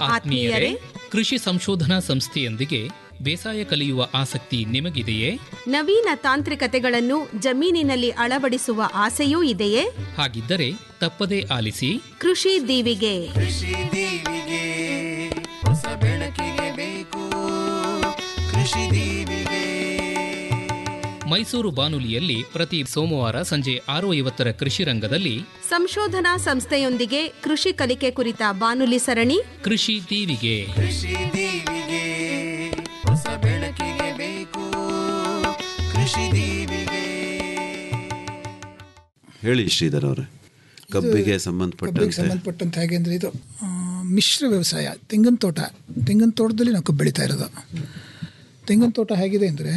ಆತ್ಮೀಯರೇ ಕೃಷಿ ಸಂಶೋಧನಾ ಸಂಸ್ಥೆಯೊಂದಿಗೆ ಬೇಸಾಯ ಕಲಿಯುವ ಆಸಕ್ತಿ ನಿಮಗಿದೆಯೇ ನವೀನ ತಾಂತ್ರಿಕತೆಗಳನ್ನು ಜಮೀನಿನಲ್ಲಿ ಅಳವಡಿಸುವ ಆಸೆಯೂ ಇದೆಯೇ ಹಾಗಿದ್ದರೆ ತಪ್ಪದೇ ಆಲಿಸಿ ಕೃಷಿ ದೀವಿಗೆ ಕೃಷಿ ದೀವಿಗೆ ಹೊಸ ಬೆಳಕಿಗೆ ಬೇಕು ಕೃಷಿ ದೀವಿಗೆ ಮೈಸೂರು ಬಾನುಲಿಯಲ್ಲಿ ಪ್ರತಿ ಸೋಮವಾರ ಸಂಜೆ ಆರು ಐವತ್ತರ ಕೃಷಿ ರಂಗದಲ್ಲಿ ಸಂಶೋಧನಾ ಸಂಸ್ಥೆಯೊಂದಿಗೆ ಕೃಷಿ ಕಲಿಕೆ ಕುರಿತ ಬಾನುಲಿ ಸರಣಿ ಕೃಷಿ ದೀವಿಗೆ ಕೃಷಿ ದೀವಿಗೆ ಹೊಸ ಬೆಳಕಿಗೆ ಬೇಕು ಕೃಷಿ ದೀವಿಗೆ ಹೇಳಿ ಶ್ರೀಧರ್ ಅವರೇ ಕಬ್ಬಿಗೆ ಕಬ್ಬಿಗೆ ಸಂಬಂಧಪಟ್ಟಂತೆ ಸಂಬಂಧಪಟ್ಟಂತೆ ಹಾಗೆ ಅಂದರೆ ಇದು ಆ, ಮಿಶ್ರ ವ್ಯವಸಾಯ ತೆಂಗಿನ ತೋಟ ತೆಂಗಿನ ತೋಟದಲ್ಲಿ ನಾವು ಕಬ್ಬು ಬೆಳೀತಾ ಇರೋದು ತೆಂಗಿನ ತೋಟ ಹೇಗಿದೆ ಅಂದರೆ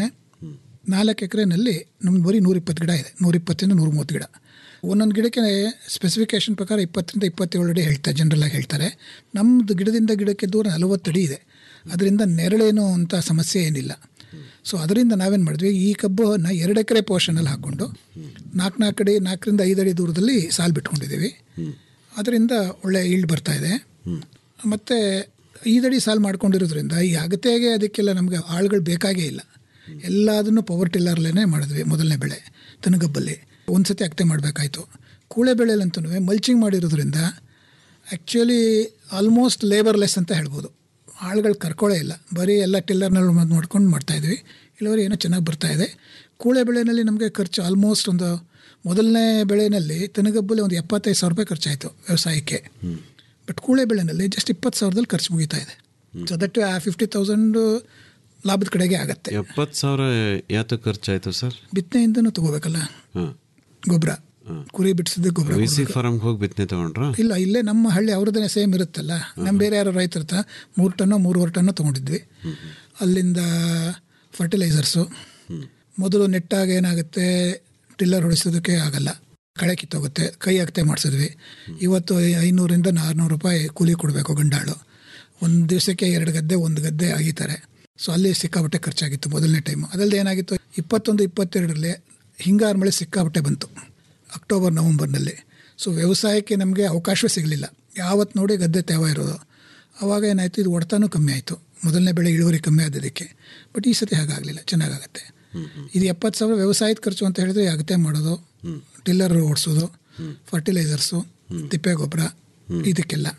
ನಾಲ್ಕು ಎಕರೆನಲ್ಲಿ ನಮ್ದು ಬರೀ ನೂರಿಪ್ಪತ್ತು ಗಿಡ ಇದೆ ನೂರಿಪ್ಪತ್ತರಿಂದ ನೂರ ಮೂವತ್ತು ಗಿಡ ಒಂದೊಂದು ಗಿಡಕ್ಕೆ ಸ್ಪೆಸಿಫಿಕೇಶನ್ ಪ್ರಕಾರ ಇಪ್ಪತ್ತರಿಂದ ಇಪ್ಪತ್ತೇಳು ಅಡಿ ಹೇಳ್ತಾರೆ ಜನರಲಾಗಿ ಹೇಳ್ತಾರೆ ನಮ್ಮದು ಗಿಡದಿಂದ ಗಿಡಕ್ಕೆ ದೂರ ನಲವತ್ತು ಅಡಿ ಇದೆ ಅದರಿಂದ ನೆರಳೇನು ಅಂತ ಸಮಸ್ಯೆ ಏನಿಲ್ಲ ಸೊ ಅದರಿಂದ ನಾವೇನು ಮಾಡಿದ್ವಿ ಈ ಕಬ್ಬನ್ನು ಎರಡು ಎಕರೆ ಪೋರ್ಷನಲ್ಲಿ ಹಾಕ್ಕೊಂಡು ನಾಲ್ಕು ನಾಲ್ಕು ಅಡಿ ನಾಲ್ಕರಿಂದ ಐದು ಅಡಿ ದೂರದಲ್ಲಿ ಸಾಲು ಬಿಟ್ಕೊಂಡಿದ್ದೀವಿ ಅದರಿಂದ ಒಳ್ಳೆ ಈಲ್ಡ್ ಬರ್ತಾ ಇದೆ ಮತ್ತು ಐದಡಿ ಸಾಲು ಮಾಡ್ಕೊಂಡಿರೋದ್ರಿಂದ ಈ ಅಗತ್ಯಗೆ ಅದಕ್ಕೆಲ್ಲ ನಮಗೆ ಆಳುಗಳು ಬೇಕಾಗೇ ಇಲ್ಲ ಎಲ್ಲದನ್ನು ಪವರ್ ಟಿಲ್ಲರ್ಲೇ ಮಾಡಿದ್ವಿ ಮೊದಲನೇ ಬೆಳೆ ತನಗಬ್ಬಲ್ಲಿ ಒಂದು ಸತಿ ಅಗತೆ ಮಾಡಬೇಕಾಯ್ತು ಕೂಳೆ ಬೆಳೆಯಲ್ಲಂತೂ ಮಲ್ಚಿಂಗ್ ಮಾಡಿರೋದ್ರಿಂದ ಆ್ಯಕ್ಚುಲಿ ಆಲ್ಮೋಸ್ಟ್ ಲೇಬರ್ಲೆಸ್ ಅಂತ ಹೇಳ್ಬೋದು ಆಳುಗಳು ಕರ್ಕೊಳ್ಳೇ ಇಲ್ಲ ಬರೀ ಎಲ್ಲ ಟಿಲ್ಲರ್ನಲ್ಲಿ ಮಾಡ್ಕೊಂಡು ಮಾಡ್ತಾಯಿದ್ವಿ ಇಳುವರಿ ಏನೋ ಚೆನ್ನಾಗಿ ಬರ್ತಾ ಇದೆ ಕೂಳೆ ಬೆಳೆಯಲ್ಲಿ ನಮಗೆ ಖರ್ಚು ಆಲ್ಮೋಸ್ಟ್ ಒಂದು ಮೊದಲನೇ ಬೆಳೆಯಲ್ಲಿ ತನಗಬ್ಬಲ್ಲಿ ಒಂದು ಎಪ್ಪತ್ತೈದು ಸಾವಿರ ರೂಪಾಯಿ ಖರ್ಚಾಯಿತು ವ್ಯವಸಾಯಕ್ಕೆ ಬಟ್ ಕೂಳೆ ಬೆಳೆನಲ್ಲಿ ಜಸ್ಟ್ ಇಪ್ಪತ್ತು ಸಾವಿರದಲ್ಲಿ ಖರ್ಚು ಮುಗಿತಾ ಇದೆ ಸೊ ದಟ್ ಆ ಫಿಫ್ಟಿ ತೌಸಂಡು ಲಾಭದ ಕಡೆಗೆ ಆಗುತ್ತೆ ಎಪ್ಪತ್ತು ಸಾವಿರ ಯಾತಕ್ಕೆ ಖರ್ಚಾಯ್ತು ಸರ್ ಬಿತ್ತನೆಯಿಂದನೂ ತಗೋಬೇಕಲ್ಲ ಹಾಂ ಗೊಬ್ಬರ ಕುರಿ ಬಿಡಿಸಿದ ಗೊಬ್ಬರ ವಿ ಸಿ ಫಾರ್ಮ್ಗೆ ಹೋಗಿ ಬಿತ್ತನೆ ತಗೊಂಡ್ರ ಇಲ್ಲ ಇಲ್ಲೇ ನಮ್ಮ ಹಳ್ಳಿ ಅವ್ರದ್ದೇ ಸೇಮ್ ಇರುತ್ತಲ್ಲ ನಮ್ಮ ಬೇರೆ ಯಾರೋ ರೈತರ ಹತ್ರ ಮೂರು ಟನ್ನೋ ಮೂರುವರೆ ಟನ್ನೋ ತೊಗೊಂಡಿದ್ವಿ ಅಲ್ಲಿಂದ ಫರ್ಟಿಲೈಸರ್ಸು ಮೊದಲು ನೆಟ್ಟಾಗ ಏನಾಗುತ್ತೆ ಟಿಲ್ಲರ್ ಹೊಡಿಸೋದಕ್ಕೆ ಆಗಲ್ಲ ಕಳೆ ಕಿತ್ತೋಗುತ್ತೆ ಕೈ ಅಗತೆ ಮಾಡಿಸಿದ್ವಿ ಇವತ್ತು ಐನೂರಿಂದ ನಾನ್ನೂರು ರೂಪಾಯಿ ಕೂಲಿ ಕೊಡಬೇಕು ಗಂಡಾಳು ಒಂದು ದಿವಸಕ್ಕೆ ಎರಡು ಗದ್ದೆ ಒಂದು ಗದ್ದೆ ಆಗಿತಾರೆ ಸೊ ಅಲ್ಲಿ ಸಿಕ್ಕಾಪಟ್ಟೆ ಖರ್ಚಾಗಿತ್ತು ಮೊದಲನೇ ಟೈಮು ಅದಲ್ಲದೆ ಏನಾಗಿತ್ತು ಇಪ್ಪತ್ತೊಂದು ಇಪ್ಪತ್ತೆರಡರಲ್ಲಿ ಹಿಂಗಾರು ಮಳೆ ಸಿಕ್ಕಾಪಟ್ಟೆ ಬಂತು ಅಕ್ಟೋಬರ್ ನವಂಬರ್ನಲ್ಲಿ ಸೊ ವ್ಯವಸಾಯಕ್ಕೆ ನಮಗೆ ಅವಕಾಶವೇ ಸಿಗಲಿಲ್ಲ ಯಾವತ್ತು ನೋಡಿ ಗದ್ದೆ ತೇವ ಇರೋದು ಆವಾಗ ಏನಾಯಿತು ಇದು ಹೊಡೆತಾನೂ ಕಮ್ಮಿ ಆಯಿತು ಮೊದಲನೇ ಬೆಳೆ ಇಳುವರಿ ಕಮ್ಮಿ ಆದದಕ್ಕೆ ಬಟ್ ಈ ಸತಿ ಹಾಗಾಗಲಿಲ್ಲ ಚೆನ್ನಾಗಾಗತ್ತೆ ಇದು ಎಪ್ಪತ್ತು ಸಾವಿರ ವ್ಯವಸಾಯದ ಖರ್ಚು ಅಂತ ಹೇಳಿದ್ರೆ ಈ ಅಗತೆ ಮಾಡೋದು ಟಿಲ್ಲರ್ ಓಡಿಸೋದು ಫರ್ಟಿಲೈಸರ್ಸು ತಿಪ್ಪೆ ಗೊಬ್ಬರ ಇದಕ್ಕೆಲ್ಲ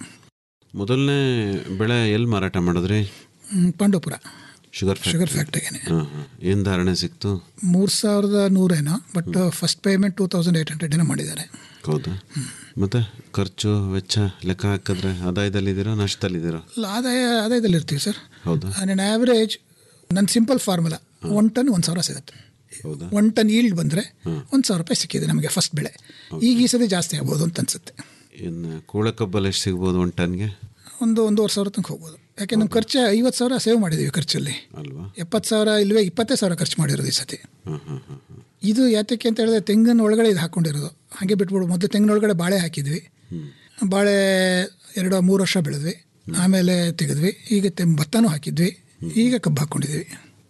ಮೊದಲನೇ ಬೆಳೆ ಎಲ್ಲಿ ಮಾರಾಟ ಮಾಡಿದ್ರಿ ಹ್ಮ್, ಪಾಂಡವಪುರ ಶುಗರ್ ಶುಗರ್ ಫ್ಯಾಕ್ಟ್ರಿಗೇನೆ ಹಾಂ ಹಾಂ ಏನು ಧಾರಣೆ ಸಿಕ್ತು ಮೂರು ಸಾವಿರದ ನೂರೇನೋ but first payment two thousand eight hundred ಏನೋ ಮಾಡಿದ್ದಾರೆ ಹೌದಾ ಮತ್ತೆ ಖರ್ಚು ವೆಚ್ಚ ಲೆಕ್ಕ ಹಾಕಿದ್ರೆ ಆದಾಯದಲ್ಲಿದ್ದೀರಾ ನಷ್ಟದಲ್ಲಿದ್ದೀರಾ ಅಲ್ಲ, ಆದಾಯ ಆದಾಯದಲ್ಲಿ ಇರ್ತೀವಿ ಸರ್ ಹೌದಾ ಆನ್ ಆ್ಯಾವ್ರೇಜ್ ನನ್ನ ಸಿಂಪಲ್ ಫಾರ್ಮುಲಾ ಒನ್ ಟನ್ ಒಂದು ಸಾವಿರ ಸಿಗುತ್ತೆ ಹೌದಾ ಒನ್ ಟನ್ ಈಲ್ಡ್ ಬಂದರೆ ಒಂದು ಸಾವಿರ ರೂಪಾಯಿ ಸಿಕ್ಕಿದೆ ನಮಗೆ ಫಸ್ಟ್ ಬೆಳೆ ಈಗ ಈ ಸತಿ ಜಾಸ್ತಿ ಆಗ್ಬೋದು ಅಂತ ಅನ್ಸುತ್ತೆ ಇನ್ನು ಕೂಳೆ ಕಬ್ಬಲ್ಲಿ ಎಷ್ಟು ಸಿಗ್ಬೋದು ಒಂದು ಟನ್ಗೆ ಒಂದು ಒಂದೂವರೆ ಸಾವಿರ ತನಕ ಹೋಗ್ಬೋದು ಯಾಕೆ ನಮ್ಮ ಖರ್ಚು ಐವತ್ತು ಸಾವಿರ ಸೇವ್ ಮಾಡಿದ್ದೀವಿ ಖರ್ಚಲ್ಲಿ ಅಲ್ವಾ ಎಪ್ಪತ್ತು ಸಾವಿರ ಇಲ್ವೇ ಇಪ್ಪತ್ತೈದು ಸಾವಿರ ಖರ್ಚು ಮಾಡಿರೋದು ಈ ಸತಿ ಹಾಂ ಹಾಂ ಹಾಂ ಹಾಂ ಇದು ಯಾತಕ್ಕೆ ಅಂತ ಹೇಳಿದ್ರೆ ತೆಂಗಿನ ಒಳಗಡೆ ಇದು ಹಾಕ್ಕೊಂಡಿರೋದು ಹಾಗೆ ಬಿಟ್ಬಿಡು ಮೊದಲು ತೆಂಗಿನ ಒಳಗಡೆ ಬಾಳೆ ಹಾಕಿದ್ವಿ ಬಾಳೆ ಎರಡು ಮೂರು ವರ್ಷ ಬೆಳೆದ್ವಿ ಆಮೇಲೆ ತೆಗೆದ್ವಿ ಈಗ ತೆಂ ಭತ್ತನೂ ಹಾಕಿದ್ವಿ ಈಗ ಕಬ್ಬು ಹಾಕ್ಕೊಂಡಿದ್ದೀವಿ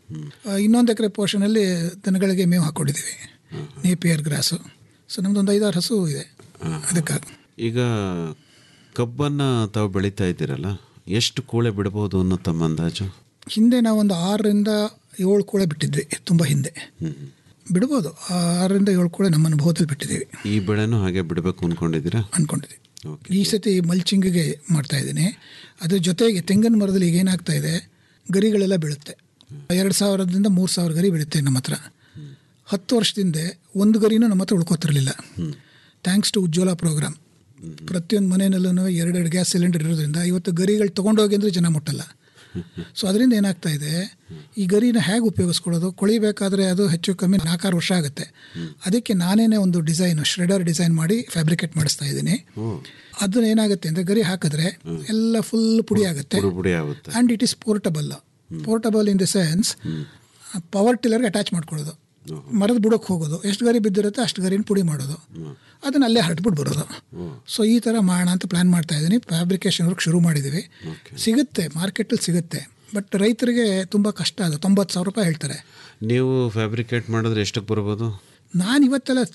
ಆ, ಇನ್ನೊಂದು ಎಕರೆ ಪೋರ್ಷನಲ್ಲಿ ದನಗಳಿಗೆ ಮೇವು ಹಾಕ್ಕೊಂಡಿದ್ದೀವಿ ನೇಪಿಯರ್ ಗ್ರಾಸು ಸೊ ನಮ್ದೊಂದು ಐದಾರು ಹಸು ಇದೆ ಅದಕ್ಕಾಗಿ ಈಗ ಕಬ್ಬನ್ನು ತಾವು ಬೆಳೀತಾ ಇದ್ದೀರಲ್ಲ ಎಷ್ಟು ಕೂಳೆ ಬಿಡ್ಬೋದು ಅನ್ನೋ ತಮ್ಮ ಅಂದಾಜು ಹಿಂದೆ ನಾವೊಂದು ಆರರಿಂದ ಏಳು ಕೂಳೆ ಬಿಟ್ಟಿದ್ವಿ ತುಂಬ ಹಿಂದೆ ಬಿಡ್ಬೋದು ಆರರಿಂದ ಏಳು ಕೂಳೆ ನಮ್ಮ ಅನುಭವದಲ್ಲಿ ಬಿಟ್ಟಿದ್ದೀವಿ ಈ ಬೆಳೆನೂ ಹಾಗೆ ಬಿಡಬೇಕು ಅಂದ್ಕೊಂಡಿದ್ದೀರಾ ಅಂದ್ಕೊಂಡಿದ್ದೀವಿ ಓಕೆ ಈ ಸತಿ ಮಲ್ಚಿಂಗಿಗೆ ಮಾಡ್ತಾ ಇದ್ದೀನಿ ಅದ್ರ ಜೊತೆಗೆ ತೆಂಗಿನ ಮರದಲ್ಲಿ ಈಗ ಏನಾಗ್ತಾ ಇದೆ ಗರಿಗಳೆಲ್ಲ ಬೀಳುತ್ತೆ ಎರಡು ಸಾವಿರದಿಂದ ಮೂರು ಸಾವಿರ ಗರಿ ಬೀಳುತ್ತೆ ನಮ್ಮ ಹತ್ರ ಹತ್ತು ವರ್ಷದಿಂದ ಒಂದು ಗರಿನೂ ನಮ್ಮ ಹತ್ರ ಉಳ್ಕೋತಿರಲಿಲ್ಲ ಥ್ಯಾಂಕ್ಸ್ ಟು ಉಜ್ವಲ ಪ್ರೋಗ್ರಾಮ್ ಪ್ರತಿಯೊಂದು ಮನೆಯಲ್ಲೂ ಎರಡೆರಡು ಗ್ಯಾಸ್ ಸಿಲಿಂಡರ್ ಇರೋದ್ರಿಂದ ಇವತ್ತು ಗರಿಗಳು ತೊಗೊಂಡೋಗಿ ಅಂದರೆ ಜನ ಮುಟ್ಟಲ್ಲ ಸೊ ಅದರಿಂದ ಏನಾಗ್ತಾ ಇದೆ ಈ ಗರಿನ ಹೇಗೆ ಉಪಯೋಗಿಸ್ಕೊಳ್ಳೋದು ಕೊಳಿಬೇಕಾದ್ರೆ ಅದು ಹೆಚ್ಚು ಕಮ್ಮಿ ನಾಲ್ಕಾರು ವರ್ಷ ಆಗುತ್ತೆ ಅದಕ್ಕೆ ನಾನೇನೆ ಒಂದು ಡಿಸೈನ್ ಶ್ರೆಡರ್ ಡಿಸೈನ್ ಮಾಡಿ ಫ್ಯಾಬ್ರಿಕೇಟ್ ಮಾಡಿಸ್ತಾ ಇದ್ದೀನಿ ಅದನ್ನ ಏನಾಗುತ್ತೆ ಅಂದರೆ ಗರಿ ಹಾಕಿದ್ರೆ ಎಲ್ಲ ಫುಲ್ ಪುಡಿ ಆಗುತ್ತೆ ಪುಡಿ ಪುಡಿ ಆಗುತ್ತೆ and it is portable portable in the sense power ಟಿಲ್ಲರ್ಗೆ ಅಟ್ಯಾಚ್ ಮಾಡ್ಕೊಳ್ಳೋದು ಮರದ ಬುಡಕ್ಕೆ ಹೋಗೋದು ಎಷ್ಟು ಗರಿ ಬಿದ್ದಿರುತ್ತೆ ಅಷ್ಟು ಗರಿನ ಪುಡಿ ಮಾಡೋದು ಅದನ್ನ ಅಲ್ಲೇ ಹರಟ್ಬಿಟ್ಟು ಬರೋದು ಸೊ ಈ ಥರ ಮಾಡೋಣ ಅಂತ ಪ್ಲ್ಯಾನ್ ಮಾಡ್ತಾ ಇದ್ದೀನಿ ಫ್ಯಾಬ್ರಿಕೇಶನ್ ವರ್ಕ್ ಶುರು ಮಾಡಿದ್ದೀವಿ ಸಿಗುತ್ತೆ ಮಾರ್ಕೆಟಲ್ಲಿ ಸಿಗುತ್ತೆ ಬಟ್ ರೈತರಿಗೆ ತುಂಬ ಕಷ್ಟ ಅದು ತೊಂಬತ್ತು ಸಾವಿರ ರೂಪಾಯಿ ಹೇಳ್ತಾರೆ ನೀವು ಫ್ಯಾಬ್ರಿಕೇಟ್ ಮಾಡಿದ್ರೆ ಎಷ್ಟಕ್ಕೆ ಬರ್ಬೋದು ನಾನು ಇವತ್ತೆಲ್ಲ